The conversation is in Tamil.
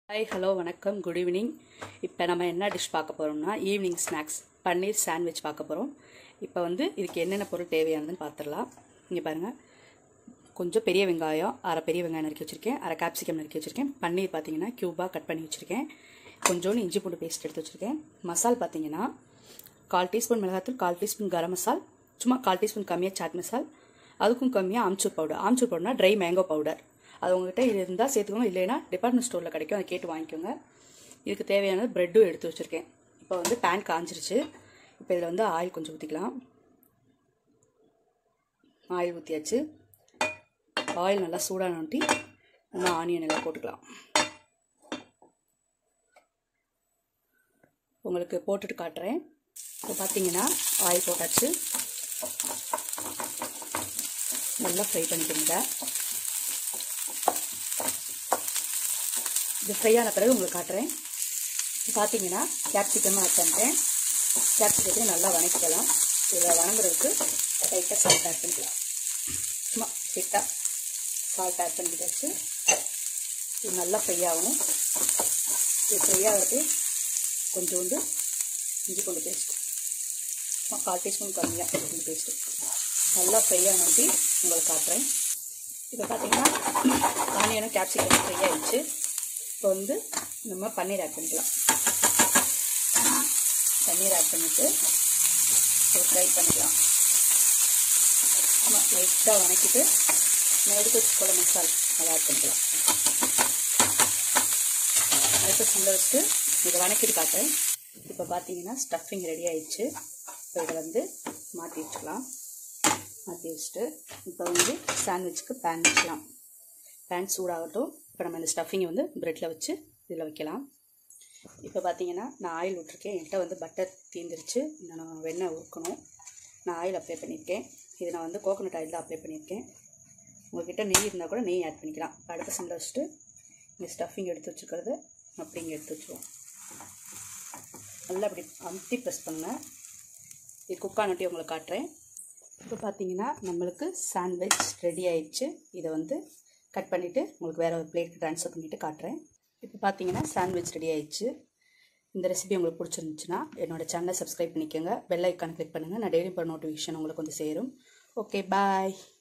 ஹாய் ஹலோ வணக்கம் குட் ஈவினிங் இப்போ நம்ம என்ன டிஷ் பார்க்க போகிறோம்னா ஈவினிங் ஸ்நாக்ஸ் பன்னீர் சாண்ட்விச் பார்க்க போகிறோம் இப்போ வந்து இதுக்கு என்னென்ன பொருள் தேவையானதுன்னு பார்த்துடலாம் இங்கே பாருங்கள் கொஞ்சம் பெரிய வெங்காயம் அரை பெரிய வெங்காயம் நறுக்கி வச்சுருக்கேன் அரை கேப்சிகம் நறுக்கி வச்சுருக்கேன் பன்னீர் பார்த்தீங்கன்னா க்யூபாக கட் பண்ணி வச்சுருக்கேன் கொஞ்சோண்டு இஞ்சி பூண்டு பேஸ்ட் எடுத்து வச்சுருக்கேன் மசால் பார்த்தீங்கன்னா கால் டீஸ்பூன் மிளகாத்தூள் கால் டீஸ்பூன் கரம் மசால் சும்மா கால் டீஸ்பூன் கம்மியாக சாட் மசால் அதுக்கும் கம்மியாக ஆம்ச்சூர் பவுடர் ஆம்ச்சூர் பவுடர்னா ட்ரை மேங்கோ பவுடர் அது உங்ககிட்ட இது இருந்தால் சேர்த்துக்கோங்க இல்லைன்னா டிபார்ட்மெண்ட் ஸ்டோரில் கிடைக்கும் அதை கேட்டு வாங்கிக்கோங்க இதுக்கு தேவையானது ப்ரெட்டும் எடுத்து வச்சுருக்கேன் இப்போ வந்து பேன் காஞ்சிருச்சு இப்போ இதில் வந்து ஆயில் கொஞ்சம் ஊற்றிக்கலாம் ஆயில் ஊற்றியாச்சு ஆயில் நல்லா சூடான ஒட்டி நம்ம ஆனியன் எல்லாம் போட்டுக்கலாம் உங்களுக்கு போட்டுட்டு காட்டுறேன் இப்போ பார்த்தீங்கன்னா ஆயில் போட்டாச்சு நல்லா ஃப்ரை பண்ணிக்கோங்க இது ஃப்ரை ஆன பிறகு உங்களுக்கு காட்டுறேன் இப்போ பார்த்தீங்கன்னா கேப்சிகமாக ஆட் பண்ணுறேன் கேப்சிகத்தை நல்லா வணக்கிக்கலாம் இதில் வணங்குறதுக்கு லைட்டாக சால்ட் ஆட் பண்ணிக்கலாம் சும்மா லைட்டாக சால்ட் ஆட் பண்ணிக்கிட்டாச்சு இது நல்லா ஃப்ரை ஆகும் இது ஃப்ரை ஆகிறது கொஞ்சோண்டு இஞ்சி பூண்டு பேஸ்ட் சும்மா கால் டீஸ்பூன் கம்மியாக இஞ்சி பூண்டு பேஸ்ட்டு நல்லா ஃப்ரை ஆனி உங்களுக்கு காட்டுறேன் இப்போ பார்த்தீங்கன்னா ஆனியனும் கேப்சிகம் ஃப்ரை ஆயிடுச்சு இப்போ வந்து நம்ம பன்னீர் ஆட் பண்ணிக்கலாம் பன்னீர் ஆட் பண்ணிவிட்டு ஃப்ரை பண்ணிக்கலாம் ஆமாம் லைட்டாக வணக்கிட்டு நான் எடுத்து வச்சுக்கொள்ள மசால் அதை ஆட் பண்ணிக்கலாம் அடுத்த சிம்மில் வச்சுட்டு இதை வணக்கிட்டு காட்டுறேன் இப்போ பார்த்தீங்கன்னா ஸ்டஃபிங் ரெடி ஆயிடுச்சு இப்போ இதை வந்து மாற்றி வச்சுக்கலாம் மாற்றி வச்சுட்டு இப்போ வந்து சாண்ட்விச்சுக்கு பேன் வச்சுக்கலாம் பேன் சூடாகட்டும் இப்போ நம்ம இந்த ஸ்டஃபிங்கை வந்து ப்ரெட்டில் வச்சு இதில் வைக்கலாம் இப்போ பார்த்தீங்கன்னா நான் ஆயில் விட்ருக்கேன் என்கிட்ட வந்து பட்டர் தீந்துருச்சு நான் வெண்ணெய் ஊற்றணும் நான் ஆயில் அப்ளை பண்ணியிருக்கேன் இது நான் வந்து கோகோனட் ஆயில் தான் அப்ளை பண்ணியிருக்கேன் உங்கள்கிட்ட நெய் இருந்தால் கூட நெய் ஆட் பண்ணிக்கலாம் அடுத்த சிம்மில் வச்சுட்டு இந்த ஸ்டஃபிங் எடுத்து வச்சுக்கிறத அப்படி இங்கே எடுத்து வச்சுருவோம் நல்லா அப்படி அமுத்தி ப்ரெஸ் பண்ணுங்கள் இது குக்கானட்டி உங்களுக்கு காட்டுறேன் இப்போ பார்த்தீங்கன்னா நம்மளுக்கு சாண்ட்விச் ரெடி ஆயிடுச்சு இதை வந்து கட் பண்ணிவிட்டு உங்களுக்கு வேறு ஒரு பிளேட்டுக்கு ட்ரான்ஸ்ஃபர் பண்ணிவிட்டு காட்டுறேன் இப்போ பார்த்தீங்கன்னா சாண்ட்விச் ரெடி ஆயிடுச்சு இந்த ரெசிபி உங்களுக்கு பிடிச்சிருந்துச்சுன்னா என்னோடய சேனலை சப்ஸ்கிரைப் பண்ணிக்கோங்க பெல் ஐக்கான் கிளிக் பண்ணுங்கள் நான் டெய்லி போகிற நோட்டிஃபிகேஷன் உங்களுக்கு வந்து சேரும் ஓகே பாய்